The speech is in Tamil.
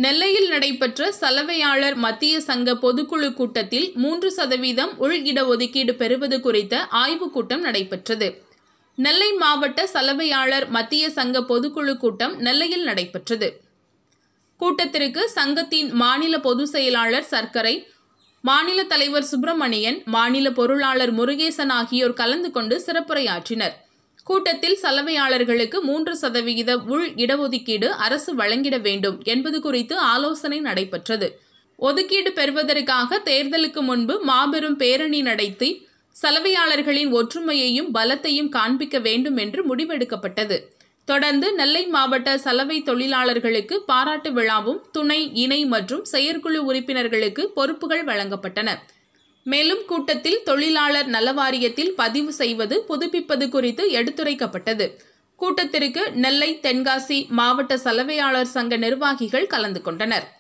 நெல்லையில் நடைபெற்ற சலவையாளர் மத்திய சங்க பொதுக்குழு கூட்டத்தில் மூன்று சதவீதம் உள் இடஒதுக்கீடு பெறுவது குறித்த ஆய்வுக் கூட்டம் நடைபெற்றது நெல்லை மாவட்ட சலவையாளர் மத்திய சங்க பொதுக்குழு கூட்டம் நெல்லையில் நடைபெற்றது கூட்டத்திற்கு சங்கத்தின் மாநில பொதுச் செயலாளர் சர்க்கரை மாநில தலைவர் சுப்பிரமணியன் மாநில பொருளாளர் முருகேசன் ஆகியோர் கலந்து கொண்டு சிறப்புரையாற்றினர் கூட்டத்தில் சலவையாளர்களுக்கு மூன்று சதவிகித உள் இடஒதுக்கீடு அரசு வழங்கிட வேண்டும் என்பது குறித்து ஆலோசனை நடைபெற்றது ஒதுக்கீடு பெறுவதற்காக தேர்தலுக்கு முன்பு மாபெரும் பேரணி நடத்தி சலவையாளர்களின் ஒற்றுமையையும் பலத்தையும் காண்பிக்க வேண்டும் என்று முடிவெடுக்கப்பட்டது தொடர்ந்து நெல்லை மாவட்ட சலவை தொழிலாளர்களுக்கு பாராட்டு விழாவும் துணை இணை மற்றும் செயற்குழு உறுப்பினர்களுக்கு பொறுப்புகள் வழங்கப்பட்டன மேலும் கூட்டத்தில் தொழிலாளர் நல வாரியத்தில் பதிவு செய்வது புதுப்பிப்பது குறித்து எடுத்துரைக்கப்பட்டது கூட்டத்திற்கு நெல்லை தென்காசி மாவட்ட சலவையாளர் சங்க நிர்வாகிகள் கலந்து கொண்டனர்